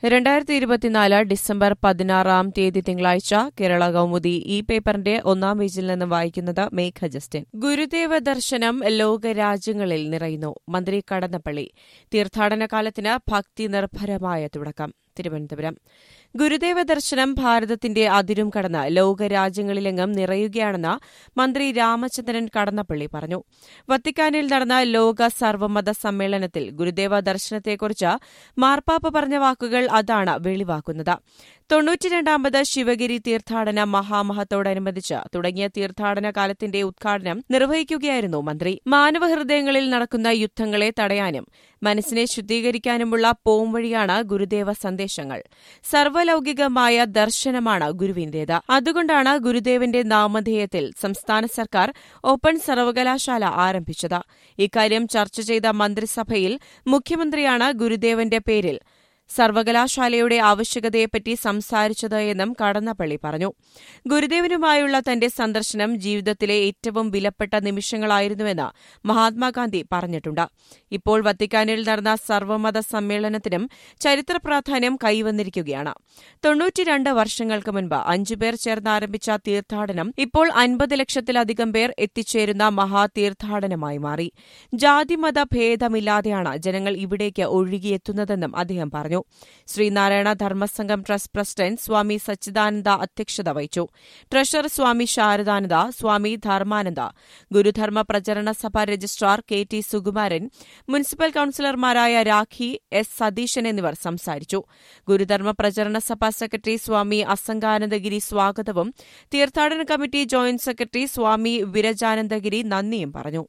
രണ്ടായിരത്തി ഇരുപത്തിനാല് ഡിസംബർ പതിനാറാം തീയതി തിങ്കളാഴ്ച കേരള കൗമുദി ഈ പേപ്പറിന്റെ ഒന്നാം പേജിൽ നിന്ന് വായിക്കുന്നത് മേഘ ജസ്റ്റിൻ ഗുരുദേവ ദർശനം ലോകരാജ്യങ്ങളിൽ നിറയുന്നു മന്ത്രി കടന്നപ്പള്ളി തീർത്ഥാടന കാലത്തിന് ഭക്തി നിർഭരമായ തുടക്കം തിരുവനന്തപുരം ഗുരുദേവ ദർശനം ഭാരതത്തിന്റെ അതിരും കടന്ന് ലോകരാജ്യങ്ങളിലെങ്ങും നിറയുകയാണെന്ന് മന്ത്രി രാമചന്ദ്രൻ കടന്നപ്പള്ളി പറഞ്ഞു വത്തിക്കാനിൽ നടന്ന ലോക സർവമത സമ്മേളനത്തിൽ ഗുരുദേവ ദർശനത്തെക്കുറിച്ച് മാർപ്പാപ്പ പറഞ്ഞ വാക്കുകൾ അതാണ് വെളിവാക്കുന്നത് തൊണ്ണൂറ്റിരണ്ടാമത് ശിവഗിരി തീർത്ഥാടന മഹാമഹത്തോടനുബന്ധിച്ച് തുടങ്ങിയ തീർത്ഥാടന കാലത്തിന്റെ ഉദ്ഘാടനം നിർവഹിക്കുകയായിരുന്നു മന്ത്രി മാനവഹൃദയങ്ങളിൽ നടക്കുന്ന യുദ്ധങ്ങളെ തടയാനും മനസ്സിനെ ശുദ്ധീകരിക്കാനുമുള്ള പോംവഴിയാണ് ഗുരുദേവ സന്ദേശങ്ങൾ സർവലൌകികമായ ദർശനമാണ് ഗുരുവിന്റേത് അതുകൊണ്ടാണ് ഗുരുദേവന്റെ നാമധേയത്തിൽ സംസ്ഥാന സർക്കാർ ഓപ്പൺ സർവകലാശാല ആരംഭിച്ചത് ഇക്കാര്യം ചർച്ച ചെയ്ത മന്ത്രിസഭയിൽ മുഖ്യമന്ത്രിയാണ് ഗുരുദേവന്റെ പേരിൽ സർവകലാശാലയുടെ ആവശ്യകതയെപ്പറ്റി സംസാരിച്ചത് എന്നും കടന്നപ്പള്ളി പറഞ്ഞു ഗുരുദേവനുമായുള്ള തന്റെ സന്ദർശനം ജീവിതത്തിലെ ഏറ്റവും വിലപ്പെട്ട നിമിഷങ്ങളായിരുന്നുവെന്ന് മഹാത്മാഗാന്ധി പറഞ്ഞിട്ടുണ്ട് ഇപ്പോൾ വത്തിക്കാനിൽ നടന്ന സർവമത സമ്മേളനത്തിനും ചരിത്ര പ്രാധാന്യം കൈവന്നിരിക്കുകയാണ് തൊണ്ണൂറ്റിരണ്ട് വർഷങ്ങൾക്ക് മുൻപ് അഞ്ചുപേർ ചേർന്ന് ആരംഭിച്ച തീർത്ഥാടനം ഇപ്പോൾ അൻപത് ലക്ഷത്തിലധികം പേർ എത്തിച്ചേരുന്ന മഹാതീർത്ഥാടനമായി മാറി ജാതിമത ഭേദമില്ലാതെയാണ് ജനങ്ങൾ ഇവിടേക്ക് ഒഴുകിയെത്തുന്നതെന്നും അദ്ദേഹം പറഞ്ഞു ശ്രീനാരായണ ധർമ്മസംഘം ട്രസ്റ്റ് പ്രസിഡന്റ് സ്വാമി സച്ചിദാനന്ദ അധ്യക്ഷത വഹിച്ചു treasurer Swami Saradananda Swami Dharmananda Gurudharma Pracharana Sabha registrar K T Sukumaran municipal കൌൺസിലർമാരായ രാഖി എസ് സതീശൻ എന്നിവർ സംസാരിച്ചു ഗുരുധർമ്മ പ്രചരണ സഭ സെക്രട്ടറി സ്വാമി അസംഗാനന്ദഗിരി സ്വാഗതവും തീർത്ഥാടന committee joint secretary Swami Virajanandagiri നന്ദിയും പറഞ്ഞു